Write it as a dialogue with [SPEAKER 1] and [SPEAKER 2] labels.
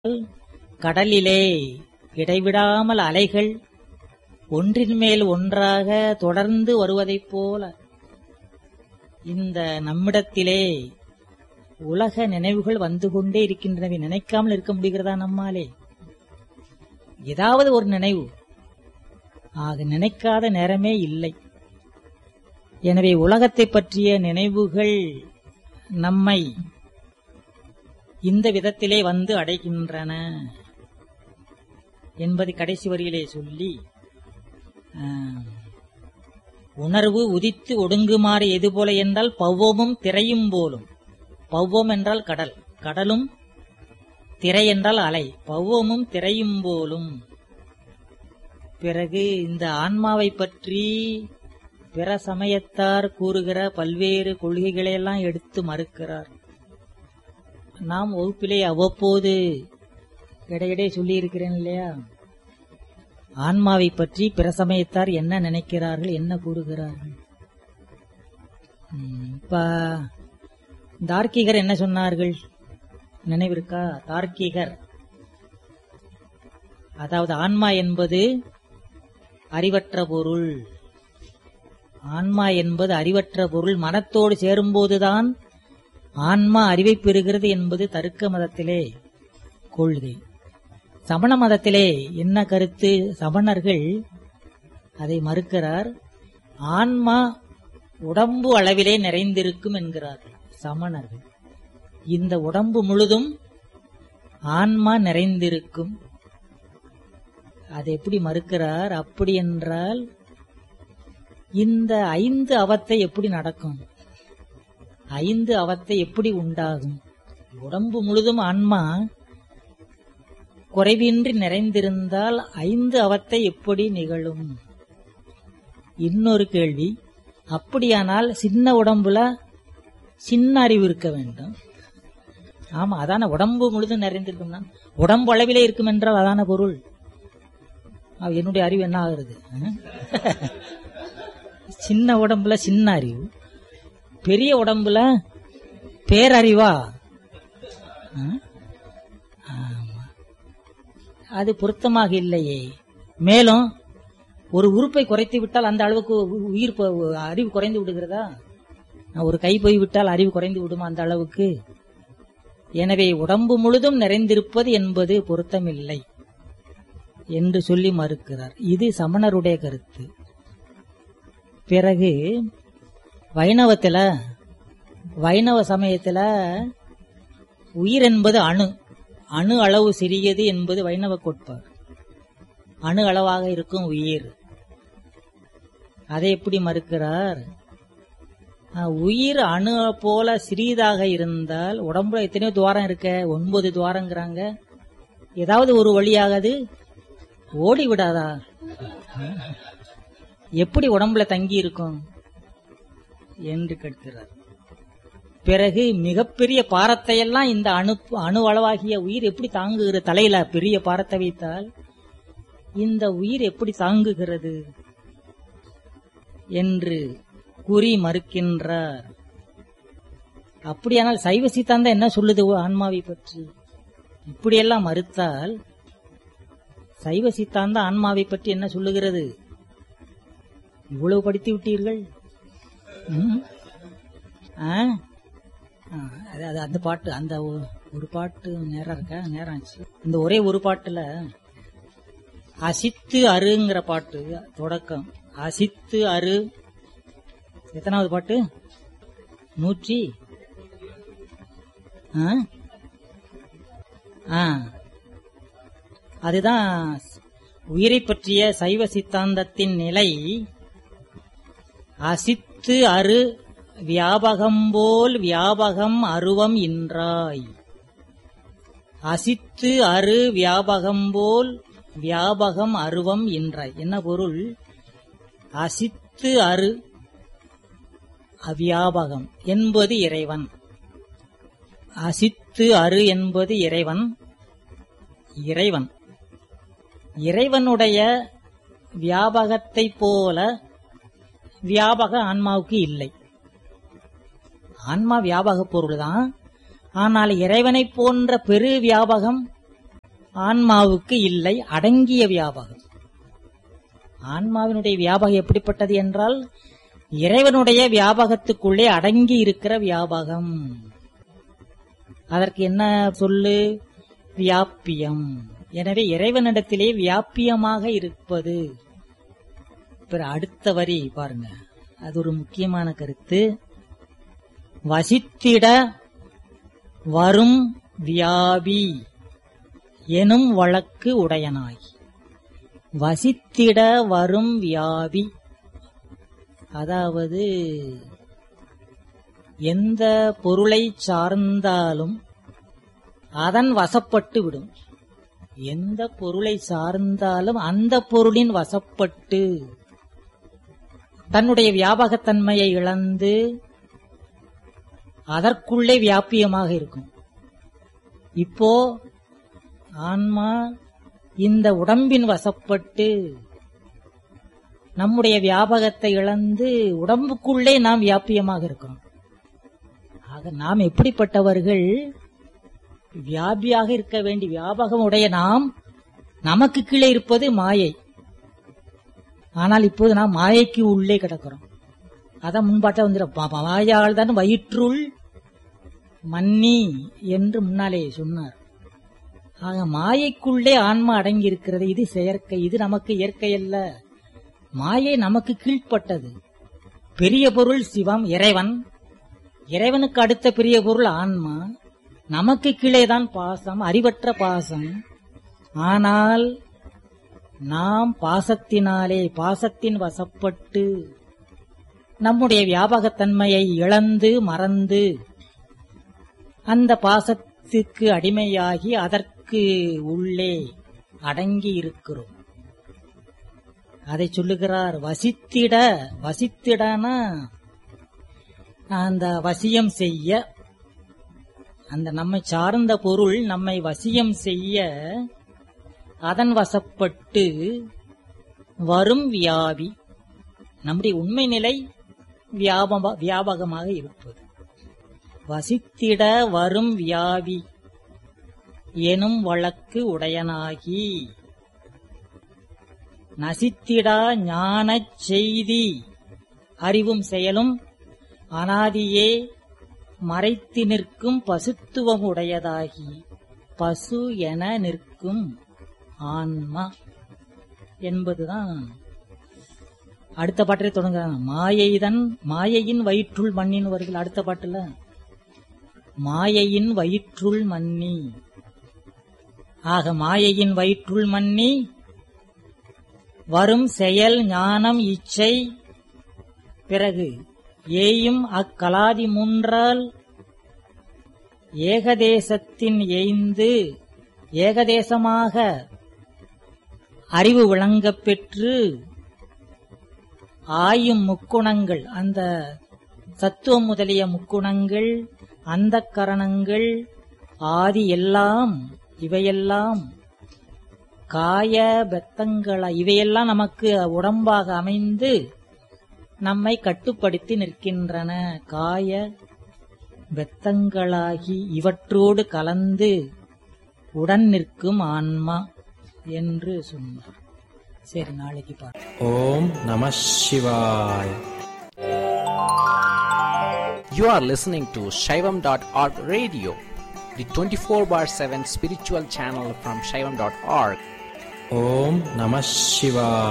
[SPEAKER 1] கடலிலே இடைவிடாமல் அலைகள் ஒன்றின் மேல் ஒன்றாக தொடர்ந்து வருவதைப் போல இந்த நம்மிடத்திலே உலக நினைவுகள் வந்து கொண்டே இருக்கின்றனவே நினைக்காமல் இருக்க முடிகிறதா நம்மாலே ஏதாவது ஒரு நினைவு ஆக நினைக்காத நேரமே இல்லை எனவே உலகத்தை பற்றிய நினைவுகள் நம்மை இந்த விதத்திலே வந்து அடைகின்றன என்பது கடைசி வரியிலே சொல்லி ஆஹ், உணர்வு உதித்து ஒடுங்குமாறு எது போல என்றால் பௌவமும் திரையும் போலும் பௌவம் என்றால் கடல் கடலும் திரை என்றால் அலை பௌவமும் திரையும் போலும் பிறகு இந்த ஆன்மாவை பற்றி பிற சமயத்தார் கூறுகிற பல்வேறு கொள்கைகளை எல்லாம் எடுத்து மறுக்கிறார் நாம் வகுப்பிலே அவ்வப்போது இடையிடையே சொல்லி இருக்கிறேன் இல்லையா ஆன்மாவை பற்றி பிற சமயத்தார் என்ன நினைக்கிறார்கள் என்ன கூறுகிறார்கள் ம், இப்ப தார்க்கிகர் என்ன சொன்னார்கள் நினைவிருக்கா தார்க்கிகர் அதாவது ஆன்மா என்பது அறிவற்ற பொருள் ஆன்மா என்பது அறிவற்ற பொருள் மனத்தோடு சேரும்போதுதான் ஆன்மா அறிவை பெறுகிறது என்பது தருக்க மதத்திலே கொள்கை சமண மதத்திலே என்ன கருத்து சமணர்கள் அதை மறுக்கிறார் ஆன்மா உடம்பு அளவிலே நிறைந்திருக்கும் என்கிறார்கள் சமணர்கள் இந்த உடம்பு முழுதும் ஆன்மா நிறைந்திருக்கும் அதை எப்படி மறுக்கிறார் அப்படி என்றால் இந்த ஐந்து அவத்தை எப்படி நடக்கும் ஐந்து அவத்தை எப்படி உண்டாகும் உடம்பு முழுதும் ஆன்மா குறைவின்றி நிறைந்திருந்தால் ஐந்து அவத்தை எப்படி நிகழும் இன்னொரு கேள்வி அப்படியானால் சின்ன உடம்புல சின்ன அறிவு இருக்க வேண்டும் ஆமா அதான உடம்பு முழுதும் நிறைந்திருக்கும்னா உடம்பு அளவிலே இருக்கும் என்றால் அதான பொருள் அவ என்னுடைய அறிவு என்ன ஆகுறது அஹ்? சின்ன உடம்புல சின்ன அறிவு பெரிய உடம்புல பேரறிவா அஹ்? ஆமா. அது பொருத்தமாக இல்லையே மேலும் ஒரு உறுப்பை குறைத்து விட்டால் அந்த அளவுக்கு உ- உயிர் ப- அறிவு குறைந்து விடுகிறதா ஒரு கை போய் விட்டால் அறிவு குறைந்து விடுமா அந்த அளவுக்கு எனவே உடம்பு முழுதும் நிறைந்திருப்பது என்பது பொருத்தமில்லை என்று சொல்லி மறுக்கிறார் இது சமணருடைய கருத்து பிறகு வைணவத்துல வைணவ சமயத்துல உயிர் என்பது அணு அணு அளவு சிறியது என்பது வைணவ கோட்பாடு அணு அளவாக இருக்கும் உயிர் அதை எப்படி மறுக்கிறார் ஆஹ், உயிர் அணு போல சிறியதாக இருந்தால் உடம்புல எத்தனையோ துவாரம் இருக்க ஒன்பது துவாரங்கிறாங்க ஏதாவது ஒரு வழியாக அது ஓடி விடாதா எப்படி உடம்புல தங்கி இருக்கும் என்று கேட்கிறார் பிறகு மிகப்பெரிய பாரத்தை எல்லாம் இந்த அணு அணு அளவாகிய உயிர் எப்படி தாங்குகிற தலையில பெரிய பாரத்தை வைத்தால் இந்த உயிர் எப்படி தாங்குகிறது என்று கூறி மறுக்கின்றார் அப்படியானால் சைவ சித்தாந்தம் என்ன சொல்லுது ஆன்மாவை பற்றி இப்படியெல்லாம் மறுத்தால் சைவ சித்தாந்த ஆன்மாவை பற்றி என்ன சொல்லுகிறது இவ்வளவு படித்து விட்டீர்கள் ம்? ஆ? ஆ, அது அது அந்த பாட்டு அந்த ஒ- ஒரு பாட்டு நேரம் இருக்கா நேரம் ஆச்சு இந்த ஒரே ஒரு பாட்டுல அசித்து அருங்கிற பாட்டு தொடக்கம் அசித்து அரு எத்தனாவது பாட்டு நூற்றி ஆ? ஆ அதுதான் உயிரை பற்றிய சைவ சித்தாந்தத்தின் நிலை அசித்து அரு வியாபகம் போல் வியாபகம் அருவம் இன்றாய் அசித்து அரு வியாபகம் போல் வியாபகம் அருவம் இன்றாய் என்ன பொருள் அசித்து அரு அவ்யாபகம் என்பது இறைவன் அசித்து அரு என்பது இறைவன் இறைவன் இறைவனுடைய வியாபகத்தை போல வியாபக ஆன்மாவுக்கு இல்லை ஆன்மா வியாபக பொருள்தான் ஆனால் இறைவனைப் போன்ற பெரு வியாபகம் ஆன்மாவுக்கு இல்லை அடங்கிய வியாபகம் ஆன்மாவினுடைய வியாபகம் எப்படிப்பட்டது என்றால் இறைவனுடைய வியாபகத்துக்குள்ளே அடங்கி இருக்கிற வியாபகம் அதற்கு என்ன சொல்லு வியாப்பியம் எனவே இறைவனிடத்திலே வியாப்பியமாக இருப்பது பிற அடுத்த வரி பாருங்க அது ஒரு முக்கியமான கருத்து வசித்திட வரும் வியாபி எனும் வழக்கு உடையனாய் வசித்திட வரும் வியாபி அதாவது எந்த பொருளை சார்ந்தாலும் அதன் வசப்பட்டு விடும் எந்த பொருளை சார்ந்தாலும் அந்த பொருளின் வசப்பட்டு தன்னுடைய வியாபகத்தன்மையை இழந்து அதற்குள்ளே வியாபியமாக இருக்கும் இப்போ ஆன்மா இந்த உடம்பின் வசப்பட்டு நம்முடைய வியாபகத்தை இழந்து உடம்புக்குள்ளே நாம் வியாபியமாக இருக்கிறோம் ஆக நாம் எப்படிப்பட்டவர்கள் வியாபியாக இருக்க வேண்டிய வியாபகம் உடைய நாம் நமக்கு கீழே இருப்பது மாயை ஆனால் இப்போது நாம் மாயைக்கு உள்ளே கிடக்கிறோம் அதான் முன்பாட்ட வந்துடும் மாயால் தான் வயிற்றுள் மன்னி என்று முன்னாலே சொன்னார் ஆக மாயைக்குள்ளே ஆன்மா அடங்கி இருக்கிறது இது செயற்கை இது நமக்கு இயற்கை அல்ல மாயை நமக்கு கீழ்ப்பட்டது பெரிய பொருள் சிவம் இறைவன் இறைவனுக்கு அடுத்த பெரிய பொருள் ஆன்மா நமக்கு கீழேதான் பாசம் அறிவற்ற பாசம் ஆனால் நாம் பாசத்தினாலே பாசத்தின் வசப்பட்டு நம்முடைய வியாபகத்தன்மையை இழந்து மறந்து அந்த பாசத்துக்கு அடிமையாகி அதற்கு உள்ளே அடங்கி இருக்கிறோம் அதை சொல்லுகிறார் வசித்திட வசித்திடனா அந்த வசியம் செய்ய அந்த நம்மை சார்ந்த பொருள் நம்மை வசியம் செய்ய அதன் வசப்பட்டு வரும் வியாபி நம்முடைய உண்மை நிலை வியாபக வியாபகமாக இருப்பது வசித்திட வரும் வியாபி எனும் வழக்கு உடையனாகி நசித்திடா ஞானச் செய்தி அறிவும் செயலும் அனாதியே மறைத்து நிற்கும் பசுத்துவம் உடையதாகி பசு என நிற்கும் ஆன்மா என்பதுதான் அடுத்த பாட்டிலே தொடங்குறாங்க மாயைதன் மாயையின் வயிற்றுள் மண்ணின் வருகிற அடுத்த பாட்டுல மாயையின் வயிற்றுள் மன்னி ஆக மாயையின் வயிற்றுள் மன்னி வரும் செயல் ஞானம் இச்சை பிறகு ஏயும் அக்கலாதி மூன்றால் ஏகதேசத்தின் எய்ந்து ஏகதேசமாக அறிவு விளங்கப் பெற்று ஆயும் முக்குணங்கள் அந்த சத்துவம் முதலிய முக்குணங்கள் அந்த கரணங்கள் ஆதி எல்லாம் இவையெல்லாம் காய பெத்தங்கள இவையெல்லாம் நமக்கு உடம்பாக அமைந்து நம்மை கட்டுப்படுத்தி நிற்கின்றன காய பெத்தங்களாகி இவற்றோடு கலந்து உடன் நிற்கும் ஆன்மா என்று சொன்னார் சரி நாளைக்கு பார்ப்போம்
[SPEAKER 2] ஓம் நம சிவாய்
[SPEAKER 3] You are listening to Shaivam.org radio, the 24 bar 7 spiritual channel from Shaivam.org.
[SPEAKER 2] ஓம் நம சிவாய்